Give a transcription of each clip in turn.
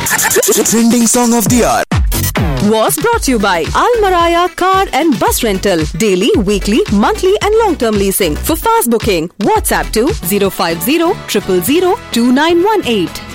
Trending song of the hour. was brought to you by Al Maraya Car and Bus Rental. Daily, weekly, monthly, and long term leasing. For fast booking, WhatsApp to 050 000 2918.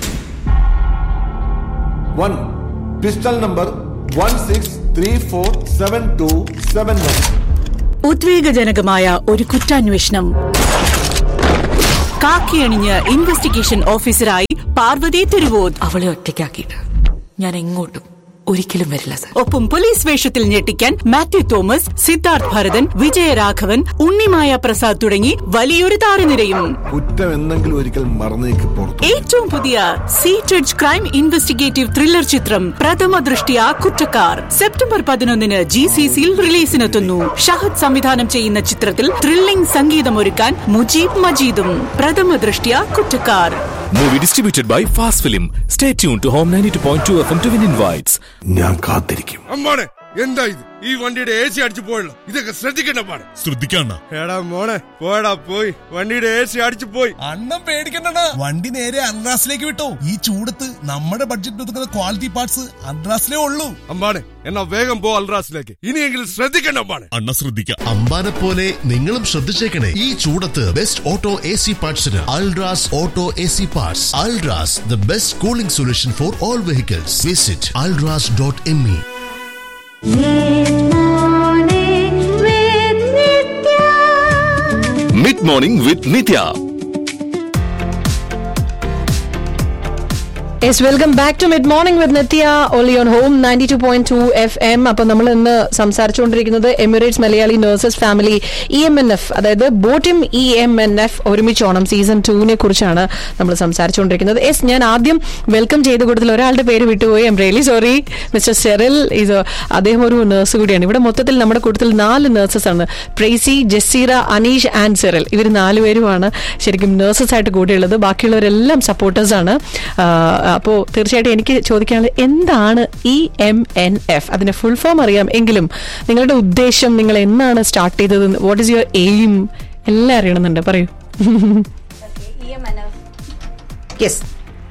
one pistol number one six three four seven two seven one ഉദ്വേഗജനകമായ ഒരു കുറ്റാന്വേഷണം കാക്കിയണിഞ്ഞ് investigation ഓഫീസറായി പാർവതി തിരുവോത് അവളെ ഒറ്റയ്ക്കാക്കിയിട്ട് ഞാൻ എങ്ങോട്ടും ഒരിക്കലും വരില്ല sir ഒപ്പം police വേഷത്തിൽ ഞെട്ടിക്കാൻ മാത്യു തോമസ് സിദ്ധാർത്ഥ് ഭരതൻ വിജയരാഘവൻ ഉണ്ണിമായ പ്രസാദ് തുടങ്ങി വലിയൊരു താരനിരയും കുറ്റം എന്തെങ്കിലും ഒരിക്കൽ മറന്നേക്ക് പുറത്തു ഏറ്റവും പുതിയ സീറ്റഡ് ക്രൈം ഇൻവെസ്റ്റിഗേറ്റീവ് ത്രില്ലർ ചിത്രം പ്രഥമ ദൃഷ്ടിയ കുറ്റക്കാർ സെപ്റ്റംബർ പതിനൊന്നിന് ജി സി സിയിൽ റിലീസിനെത്തുന്നു ഷഹദ് സംവിധാനം ചെയ്യുന്ന ചിത്രത്തിൽ ത്രില്ലിംഗ് സംഗീതമൊരുക്കാൻ മുജീബ് മജീദും പ്രഥമ ദൃഷ്ടിയ കുറ്റക്കാർ Movie distributed by Fast Film. Stay tuned to Home 92.2 FM to win invites. ഞാൻ കാത്തിരിക്കും അമ്മാണെ എന്താ ഇത് ഈ വണ്ടിയുടെ എ സി അടിച്ചു പോയല്ലോ ഇതൊക്കെ ശ്രദ്ധിക്കണ്ട പാടെ ശ്രദ്ധിക്കണ്ട എടാ മോനെ പോയടാ പോയി വണ്ടിയുടെ എ സി അടിച്ചു പോയി അണ്ണം പേടിക്കണ്ട വണ്ടി നേരെ അൺറാസിലേക്ക് വിട്ടോ ഈ ചൂടത്ത് നമ്മുടെ ബഡ്ജറ്റ് ഒതുക്കുന്ന ക്വാളിറ്റി പാർട്സ് അൺറാസിലേ ഉള്ളൂ അമ്പാണെ എന്നാ വേഗം പോ അൽറാസിലേക്ക് ഇനിയെങ്കിലും ശ്രദ്ധിക്കണ്ട അമ്പാണെ അണ്ണ ശ്രദ്ധിക്കാം അമ്പാനെ പോലെ നിങ്ങളും ശ്രദ്ധിച്ചേക്കണേ ഈ ചൂടത്ത് ബെസ്റ്റ് ഓട്ടോ എ സി പാർട്സിന് Ultras auto A C parts Ultras the best cooling solution for all vehicles visit Ultras dot M E Mid morning with Nitya. Yes welcome back to mid morning with Nitya only on home ninety two point two F M അപ്പൊ നമ്മൾ ഇന്ന് സംസാരിച്ചുകൊണ്ടിരിക്കുന്നത് Emirates Malayali nurses family E M N F അതായത് Botim E M N F ഒരുമിച്ചോണം season ടുവിനെ കുറിച്ചാണ് നമ്മൾ സംസാരിച്ചുകൊണ്ടിരിക്കുന്നത് yes ഞാൻ ആദ്യം വെൽക്കം ചെയ്ത് കൊടുത്തിൽ ഒരാളുടെ പേര് വിട്ടുപോയി I'm really sorry mister Cyril ഇത് അദ്ദേഹം ഒരു നഴ്സ് കൂടിയാണ് ഇവിടെ മൊത്തത്തിൽ നമ്മുടെ കൂട്ടത്തിൽ നാല് നഴ്സസ് ആണ് പ്രേസി ജസീറ അനീഷ് ആൻഡ് സെറിൽ ഇവർ നാലുപേരുമാണ് ശരിക്കും നഴ്സസ് ആയിട്ട് കൂടെയുള്ളത് ബാക്കിയുള്ളവരെല്ലാം സപ്പോർട്ടേഴ്സ് ആണ് അപ്പോൾ തീർച്ചയായിട്ടും എനിക്ക് ചോദിക്കാനുള്ളത് എന്താണ് ഇ എം എൻ എഫ് അതിന്റെ ഫുൾ ഫോം അറിയാം എങ്കിലും നിങ്ങളുടെ ഉദ്ദേശം നിങ്ങൾ എന്നാണ് സ്റ്റാർട്ട് ചെയ്തത് വാട്ട് ഈസ് യുവർ എയിം എല്ലാം അറിയണമെന്നുണ്ട് പറയൂ yes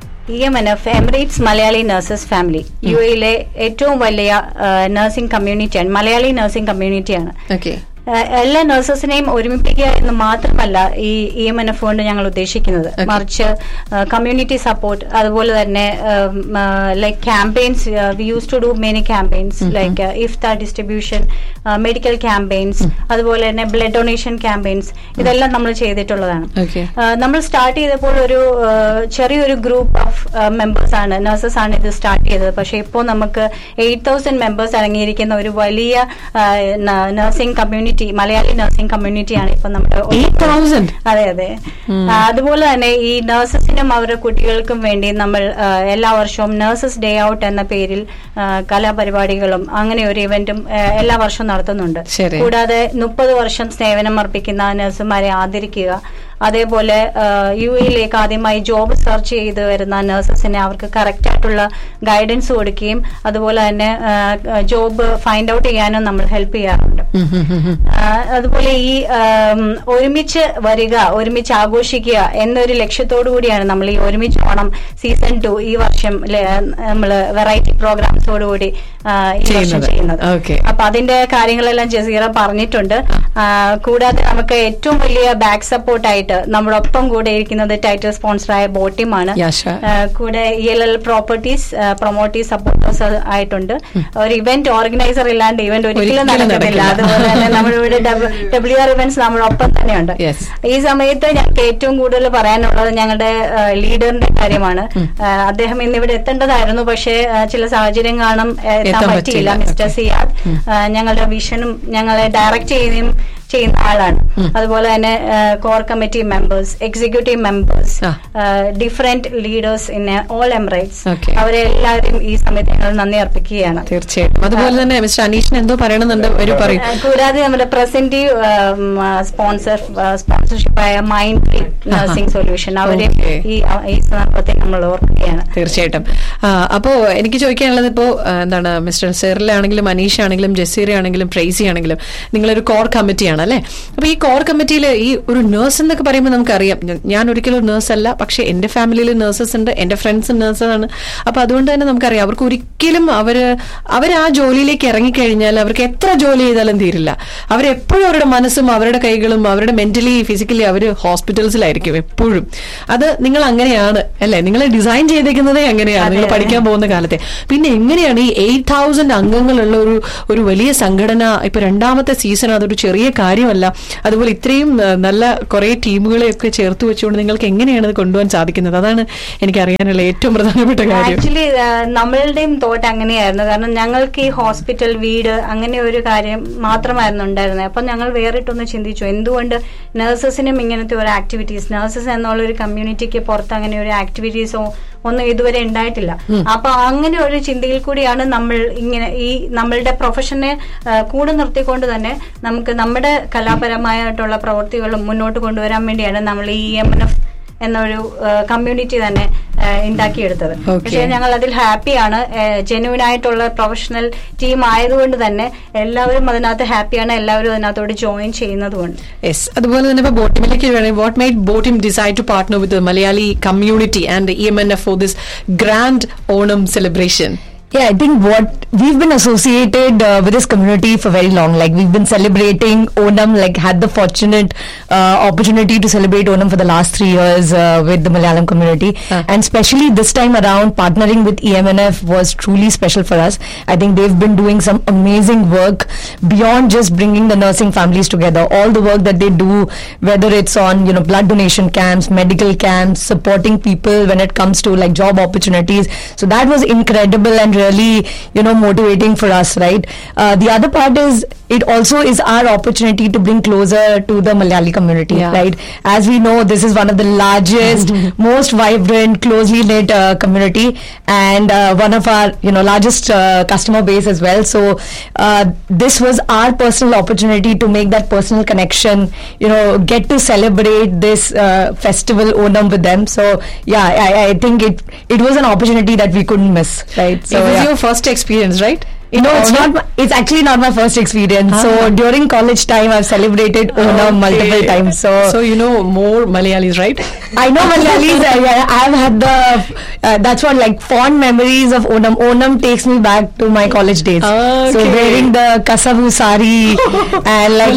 E M N F Emirates Malayali nurses family U എയിലെ ഏറ്റവും വലിയ നഴ്സിംഗ് കമ്മ്യൂണിറ്റിയാണ് മലയാളി നഴ്സിംഗ് കമ്മ്യൂണിറ്റിയാണ് ഓക്കെ ഏഹ് എല്ലാ നഴ്സസിനെയും ഒരുമിപ്പിക്കുക എന്ന് മാത്രമല്ല ഈ ഇ എം എൻ എഫ് കൊണ്ട് ഞങ്ങൾ ഉദ്ദേശിക്കുന്നത് മറിച്ച് കമ്മ്യൂണിറ്റി സപ്പോർട്ട് അതുപോലെ തന്നെ like campaigns we use to do many campaigns like ഇഫ്ത ഡിസ്ട്രിബ്യൂഷൻ മെഡിക്കൽ ക്യാമ്പയിൻസ് അതുപോലെ തന്നെ ബ്ലഡ് ഡൊണേഷൻ ക്യാമ്പയിൻസ് ഇതെല്ലാം നമ്മൾ ചെയ്തിട്ടുള്ളതാണ് Okay. ഏഹ് നമ്മൾ സ്റ്റാർട്ട് ചെയ്തപ്പോൾ ഒരു ഏഹ് ചെറിയൊരു ഗ്രൂപ്പ് ഓഫ് മെമ്പേഴ്സ് ആണ് നഴ്സസ് ആണ് ഇത് സ്റ്റാർട്ട് ചെയ്തത് പക്ഷേ ഇപ്പോൾ നമുക്ക് എയ്റ്റ് തൗസൻഡ് മെമ്പേഴ്സ് അടങ്ങിയിരിക്കുന്ന ഒരു വലിയ നഴ്സിംഗ് കമ്മ്യൂണിറ്റി മലയാളി നഴ്സിംഗ് കമ്മ്യൂണിറ്റിയാണ് ഇപ്പൊ നമ്മുടെ എയ്റ്റ് തൗസൻഡ് അതെ അതെ ആ, അതുപോലെ തന്നെ ഈ നഴ്സസിനും അവരുടെ കുട്ടികൾക്കും വേണ്ടി നമ്മൾ ആ, എല്ലാ വർഷവും നഴ്സസ് ഡേ ഔട്ട് എന്ന പേരിൽ ആ, കലാപരിപാടികളും അങ്ങനെ ഒരു ഇവന്റും ആ, എല്ലാ വർഷവും നടത്തുന്നുണ്ട് ശരി. കൂടാതെ മുപ്പത് വർഷം സേവനം അർപ്പിക്കുന്ന നഴ്സുമാരെ ആദരിക്കുക അതേപോലെ യു എയിലേക്ക് ആദ്യമായി ജോബ് സെർച്ച് ചെയ്ത് വരുന്ന നഴ്സസിനെ അവർക്ക് കറക്റ്റ് ആയിട്ടുള്ള ഗൈഡൻസ് കൊടുക്കുകയും അതുപോലെ തന്നെ ജോബ് ഫൈൻഡ് ഔട്ട് ചെയ്യാനും നമ്മൾ ഹെൽപ്പ് ചെയ്യാറുണ്ട് ആ, അതുപോലെ ഈ ആം, ഒരുമിച്ച് വരിക ഒരുമിച്ച് ആഘോഷിക്കുക എന്നൊരു ലക്ഷ്യത്തോടു കൂടിയാണ് നമ്മൾ ഈ ഒരുമിച്ച് ഓണം സീസൺ ടു ഈ വർഷം നമ്മൾ വെറൈറ്റി പ്രോഗ്രാംസോടുകൂടി ആ, ഈ വർഷം ചെയ്യുന്നത്. ചെയ്യുന്നത് Okay. അപ്പൊ അതിന്റെ കാര്യങ്ങളെല്ലാം ജസീറ പറഞ്ഞിട്ടുണ്ട് ആ, കൂടാതെ നമുക്ക് ഏറ്റവും വലിയ ബാക്ക് സപ്പോർട്ട് ആയിട്ട് നമ്മുടെ ഒപ്പം കൂടെ ഇരിക്കുന്നത് ടൈറ്റിൽ സ്പോൺസറായ ബോട്ടിമാണ് Yeah, sure. ആ, കൂടെ E L L properties promotive supporters ആയിട്ടുണ്ട് ഒരു ഇവന്റ് ഓർഗനൈസർ ഇല്ലാണ്ട് ഇവന്റ് ഒരിക്കലും ഒരിക്കലും നടക്കത്തില്ല നടക്കില്ല. അതുപോലെ തന്നെ നമ്മുടെ ഇവിടെ ഡബ്ല്യു ആർ ഇവന്റ്സ് നമ്മുടെ ഒപ്പം തന്നെയുണ്ട് Yes. ഈ സമയത്ത് ഞങ്ങൾക്ക് ഏറ്റവും കൂടുതൽ പറയാനുള്ളത് ഞങ്ങളുടെ ലീഡറിന്റെ കാര്യമാണ് ആ, അദ്ദേഹം ഇന്ന് ഇവിടെ എത്തേണ്ടതായിരുന്നു പക്ഷേ ആ, ചില സാഹചര്യം കാരണം ആ, എത്താൻ എത്താൻ പറ്റിയില്ല പറ്റിയില്ല. മിസ്റ്റർ സിയാദ് ആ, ഞങ്ങളുടെ വിഷനും ഞങ്ങളെ ഡയറക്റ്റ് ചെയ്യുകയും ചെയ്യുന്ന ആളാണ് അതുപോലെ തന്നെ core committee members executive members ആ. Different leaders in all Emirates Okay. അവരെ എല്ലാവരെയും ഈ സമയത്ത് ഞങ്ങൾ നന്ദി അർപ്പിക്കുകയാണ് തീർച്ചയായിട്ടും അതുപോലെ തന്നെ മിസ്റ്റർ അനീഷിന് എന്തോ പറയണമെന്നുണ്ട് ഒരു പറയും ആ, കൂടാതെ നമ്മുടെ പ്രസന്റീവ് സ്പോൺസർ സ്പോൺസർ സ്പോൺസർഷിപ്പായ മൈൻഡ് നഴ്സിംഗ് സൊല്യൂഷൻ അവരെ Okay. ഈ ഈ സന്ദർഭത്തെ നമ്മൾ ഓർക്കുകയാണ് തീർച്ചയായിട്ടും ആ, അപ്പോ എനിക്ക് ചോദിക്കാനുള്ളത് ഇപ്പോ ആ, എന്താണ് മിസ്റ്റർ സെറിലാണെങ്കിലും മനീഷ ആണെങ്കിലും ജസീറ ആണെങ്കിലും ട്രേസി ആണെങ്കിലും നിങ്ങളൊരു കോർ കമ്മിറ്റിയാണ് അല്ലെ അപ്പൊ ഈ കോർ കമ്മിറ്റിയിൽ ഈ ഒരു നഴ്സ് എന്നൊക്കെ പറയുമ്പോൾ നമുക്കറിയാം ഞ- ഞാൻ ഒരിക്കലും ഒരു nurse അല്ല പക്ഷെ എന്റെ ഫാമിലിയിൽ നഴ്സസ് ഉണ്ട് എന്റെ ഫ്രണ്ട്സ് നഴ്സാണ് അപ്പൊ അതുകൊണ്ട് തന്നെ നമുക്കറിയാം അവർക്ക് ഒരിക്കലും അവര് അവർ ആ ജോലിയിലേക്ക് ഇറങ്ങിക്കഴിഞ്ഞാൽ അവർക്ക് എത്ര ജോലി ചെയ്താലും തീരില്ല അവരെപ്പോഴും അവരുടെ മനസ്സും അവരുടെ കൈകളും അവരുടെ മെന്റലി ഫിസിക്കലി അവർ ഹോസ്പിറ്റൽസിലായിരിക്കും എപ്പോഴും അത് നിങ്ങൾ അങ്ങനെയാണ് അല്ലെ നിങ്ങൾ ഡിസൈൻ ചെയ്തേക്കുന്നതേ അങ്ങനെയാണ് നിങ്ങൾ പഠിക്കാൻ പോകുന്ന കാലത്തെ പിന്നെ എങ്ങനെയാണ് ഈ എയ്റ്റ് തൗസൻഡ് അംഗങ്ങളുള്ള ഒരു ഒരു വലിയ സംഘടന ഇപ്പൊ രണ്ടാമത്തെ സീസൺ അതൊരു ചെറിയ കാര്യമല്ല അതുപോലെ ഇത്രയും ആ, നല്ല കുറെ ടീമുകളെയൊക്കെ ചേർത്ത് വെച്ചുകൊണ്ട് നിങ്ങൾക്ക് എങ്ങനെയാണ് ഇത് കൊണ്ടുപോകാൻ സാധിക്കുന്നത് അതാണ് എനിക്ക് അറിയാനുള്ള ഏറ്റവും പ്രധാനപ്പെട്ട കാര്യം ആക്ച്വലി നമ്മളുടെയും തോട്ട് അങ്ങനെയായിരുന്നു കാരണം ഞങ്ങൾക്ക് ഈ ഹോസ്പിറ്റൽ വീട് അങ്ങനെ ഒരു കാര്യം മാത്രമായിരുന്നു ഉണ്ടായിരുന്നത് അപ്പൊ ഞങ്ങൾ വേറിട്ടൊന്ന് ചിന്തിച്ചു എന്തുകൊണ്ട് നഴ്സസിനും ഇങ്ങനത്തെ ഒരു ആക്ടിവിറ്റീസ് നഴ്സസ് എന്നുള്ള ഒരു കമ്മ്യൂണിറ്റിക്ക് പുറത്ത് അങ്ങനെ ഒരു ആക്ടിവിറ്റീസോ ഒന്നും ഇതുവരെ ഉണ്ടായിട്ടില്ല അപ്പൊ അങ്ങനെ ഒരു ചിന്തയിൽ കൂടിയാണ് നമ്മൾ ഇങ്ങനെ ഈ നമ്മളുടെ പ്രൊഫഷനെ ആ, കൂടെ നിർത്തിക്കൊണ്ട് തന്നെ നമുക്ക് നമ്മുടെ കലാപരമായിട്ടുള്ള പ്രവൃത്തികളും മുന്നോട്ട് കൊണ്ടുവരാൻ വേണ്ടിയാണ് നമ്മൾ ഈ എം എൻ എഫ് എന്നൊരു കമ്മ്യൂണിറ്റി തന്നെ ആ, ഉണ്ടാക്കിയെടുത്തത് Okay. പക്ഷേ ഞങ്ങൾ അതിൽ ഹാപ്പിയാണ് ജെന്യൂൻ ആയിട്ടുള്ള പ്രൊഫഷണൽ ടീം ആയതുകൊണ്ട് തന്നെ എല്ലാവരും അതിനകത്ത് ഹാപ്പിയാണ് എല്ലാവരും അതിനകത്തോട് ജോയിൻ ചെയ്യുന്നതുകൊണ്ട് യെസ് അതുപോലെ തന്നെ ഇപ്പൊ ബോട്ടിമിലേക്ക് വേണമെങ്കിൽ what made Botim decide to partner with Malayali community and E M N F for this grand Onam celebration Yeah, I think what we've been associated uh, with this community for very long. Like we've been celebrating Onam, like had the fortunate uh, opportunity to celebrate Onam for the last three years uh, with the Malayalam community, and especially this time around, partnering with EMNF was truly special for us. I think they've been doing some amazing work beyond just bringing the nursing families together. All the work that they do, whether it's on you know blood donation camps, medical camps, supporting people when it comes to like job opportunities. So that was incredible and really you know motivating for us, right? Uh, the other part is it also is our opportunity to bring closer to the Malayali community, Yeah. right? As we know, this is one of the largest, most vibrant, closely knit uh, community, and uh, one of our you know largest uh, customer base as well. So uh, this was our personal opportunity to make that personal connection. You know, get to celebrate this uh, festival Onam with them. So yeah, I, I think it it was an opportunity that we couldn't miss, right? So it was yeah. your first experience right no, it's not. My, it's actually not my first experience. So during college time, I've celebrated Onam multiple times. So so you know more malayalis right I know Malayalis. I, I- I've had the. Uh, that's what like fond memories of Onam. Onam takes me back to my college days. So Okay. wearing the kasavu sari and like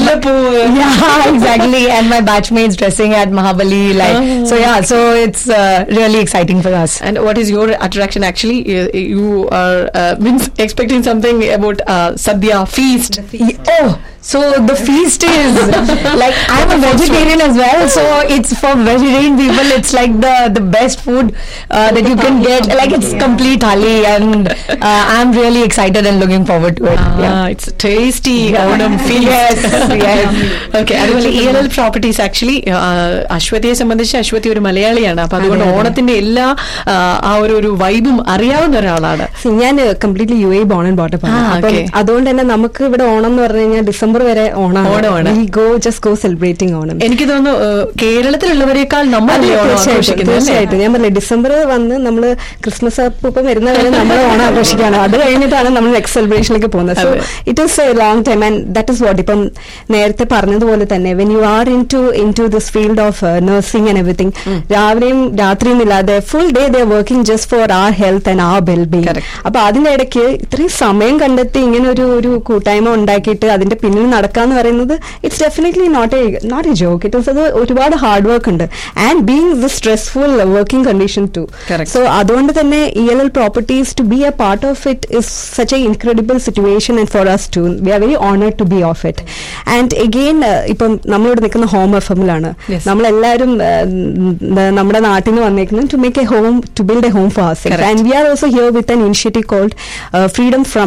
yeah, exactly. And my batchmates dressing at Mahabali. Like so, yeah. So it's uh, really exciting for us. and what is your attraction actually you, you are uh, means expecting something about uh, sadhya feast Ye- Oh, so the feast is like I'm a vegetarian as well, so it's for vegetarian people. It's like the the best food uh, that you can get. Like it's complete thali, and uh, I'm really excited and looking forward to it. Ah, yeah. it's tasty Onam Yes, yes. Okay അതുപോലെ E L L properties actually അശ്വതിയെ സംബന്ധിച്ച് അശ്വതി ഒരു മലയാളിയാണ് അപ്പൊ അതുകൊണ്ട് ഓണത്തിന്റെ എല്ലാ ആ, ആ ഒരു ഒരു വൈബും അറിയാവുന്ന ഒരാളാണ് See, ഞാൻ completely U A born and brought up ആണ് ആ, അപ്പം okay. അതുകൊണ്ട് തന്നെ നമുക്ക് ഇവിടെ ഓണം എന്ന് പറഞ്ഞു കഴിഞ്ഞാൽ ഡിസംബർ വരെ ഓണമാണ്. ഓണമാണ് go just go celebrating Onam എനിക്ക് തോന്നുന്നു ഏഹ്, കേരളത്തിലുള്ളവരെക്കാൾ നമ്മളല്ലേ ഓണം തീർച്ചയായിട്ടും ആഘോഷിക്കുന്നത് അല്ലേ? തീർച്ചയായിട്ടും ഞാൻ പറഞ്ഞില്ലേ ഡിസംബർ വന്ന് നമ്മൾ ക്രിസ്മസ് അപ്പം വരുന്ന വരെ നമ്മൾ ഓണം ആഘോഷിക്കുകയാണ് അത് കഴിഞ്ഞിട്ടാണ് നമ്മൾ നെക്സ്റ്റ് സെലിബ്രേഷനിലേക്ക് പോകുന്നത് so it is a long time and that is what ഇപ്പം നേരത്തെ പറഞ്ഞതുപോലെ തന്നെ when you are into into this field of nursing and everything രാവിലെയും രാത്രിയും ഇല്ലാതെ full day the working just for our health and our wellbeing അപ്പൊ അതിന്റെ ഇടയ്ക്ക് ഇത്രയും സമയം കണ്ടെത്തി ഇങ്ങനെ ഒരു ഒരു കൂട്ടായ്മ ഉണ്ടാക്കിയിട്ട് അതിന്റെ പിന്നിൽ നടക്കാന്ന് പറയുന്നത് it's definitely not a not a joke it is അത് ഒരുപാട് ഹാർഡ് വർക്ക് ഉണ്ട് and being the stressful working condition too so അതുകൊണ്ട് തന്നെ E L L properties to be a part of it is such a incredible situation and for us too we are very honoured to be of it and again ഇപ്പം നമ്മളിവിടെ നിൽക്കുന്ന home F എമ്മിലാണ് നമ്മളെല്ലാവരും uh, ന- നമ്മുടെ നാട്ടിൽ നിന്ന് വന്നേക്കുന്നത് to make a home to build a home for self and we are also here with an initiative called freedom from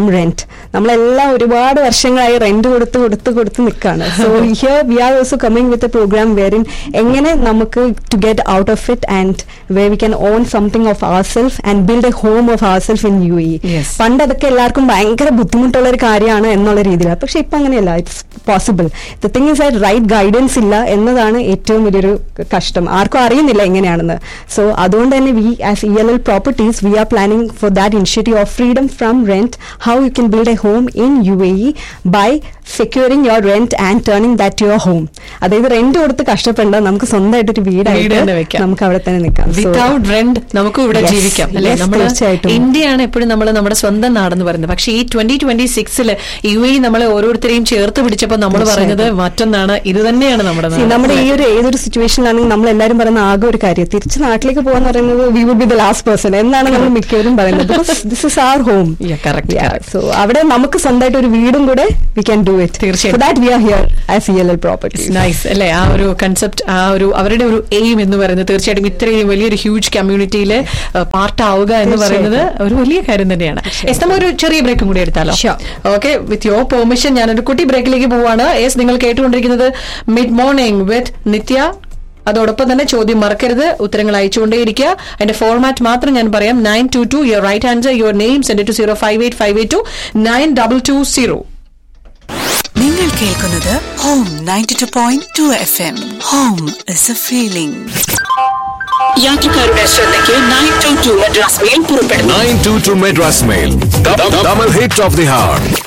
from rent നമ്മളെല്ലാം ഒരുപാട് വർഷങ്ങളായി റെന്റ് കൊടുത്ത് കൊടുത്ത് കൊടുത്ത് നിൽക്കുകയാണ് so here we are also coming with a program wherein എങ്ങനെ നമുക്ക് to get out of it and way we can own something of our self and build a home of our self in U E പണ്ട് അതൊക്കെ എല്ലാവർക്കും ഭയങ്കര ബുദ്ധിമുട്ടുള്ള ഒരു കാര്യമാണ് എന്നുള്ള രീതിയിലാണ് പക്ഷെ ഇപ്പൊ അങ്ങനെയല്ല it's possible the thing is ആയിട്ട് റൈറ്റ് ഗൈഡൻസ് ഇല്ല എന്നതാണ് ഏറ്റവും വലിയൊരു കഷ്ടം ആർക്കും അറിയുന്നില്ല എങ്ങനെയാണെന്ന് സോ അതുകൊണ്ട് തന്നെ we as E L L properties we are planning for that initiative of freedom from rent how you can build a home in U A E by securing your rent and turning that your home അതായത് rent കൊടുത്ത് കഷ്ടപ്പെടേണ്ട നമുക്ക് സ്വന്തമായിട്ടൊരു വീട് വീടായിട്ട് തന്നെ വെക്കാം. നമുക്ക് അവിടെ തന്നെ നിൽക്കാം So- വിത്തൗട്ട് റെന്റ് നമുക്ക് ഇവിടെ Yes, ജീവിക്കാം അല്ലെ yes, നമ്മൾ തീർച്ചയായിട്ടും. ഇന്ത്യയാണ് എപ്പോഴും നമ്മൾ നമ്മുടെ സ്വന്തം നാടെന്ന് പറയുന്നത് പക്ഷേ ഈ ട്വന്റി ട്വന്റി സിക്സില് യു എ നമ്മളെ ഓരോരുത്തരെയും ചേർത്ത് പിടിച്ചപ്പോൾ നമ്മൾ പറഞ്ഞത് മറ്റൊന്നാണ് ഇത് തന്നെയാണ് നമ്മുടെ See, നാട്. നമ്മുടെ ഈ ഒരു ഏതൊരു സിറ്റുവേഷനിലാണെങ്കിൽ നമ്മൾ എല്ലാവരും പറയുന്ന ആകെ ഒരു കാര്യം തിരിച്ച് നാട്ടിലേക്ക് പോകാന്ന് പറയുന്നത് we would be the last person എന്നാണ് നമ്മൾ മിക്കവരും പറയുന്നത് this is our home so അവിടെ നമുക്ക് സ്വന്തമായിട്ട് ഒരു വീടും കൂടെ വി ക്യാൻ ഡു ഇറ്റ് തീർച്ചയായും that we are here as E L L property nice അല്ലെ ആ ഒരു കൺസെപ്റ്റ് ആ ഒരു അവരുടെ ഒരു എയിം എന്ന് പറയുന്നത് തീർച്ചയായിട്ടും ഇത്രയും വലിയൊരു ഹ്യൂജ് കമ്മ്യൂണിറ്റിയിലെ പാർട്ടാവുക എന്ന് പറയുന്നത് ഒരു വലിയ കാര്യം തന്നെയാണ് എസ് നമ്മൾ ഒരു ചെറിയ ബ്രേക്കും കൂടി എടുത്താലോ ഓക്കെ വിത്ത് യുവർ പെർമിഷൻ ഞാനൊരു കുട്ടി ബ്രേക്കിലേക്ക് പോവാണ് എസ് നിങ്ങൾ കേട്ടുകൊണ്ടിരിക്കുന്നത് മിഡ് മോർണിംഗ് വിത്ത് നിത്യ അതോടൊപ്പം തന്നെ ചോദ്യം മറക്കരുത് ഉത്തരങ്ങൾ അയച്ചുകൊണ്ടേയിരിക്കുക അതിന്റെ ഫോർമാറ്റ് മാത്രം ഞാൻ പറയാം nine two two your right answer your name send to zero five eight five eight two nine double two zero നിങ്ങൾ കേൾക്കുന്നത് home ninety two point two F M home is a feeling യാത്രക്കാരുടെ ശ്രദ്ധയ്ക്ക് nine two two Madras mail പുറപ്പെടുന്നു 922 Madras Mail. The, the, double hit of the hour.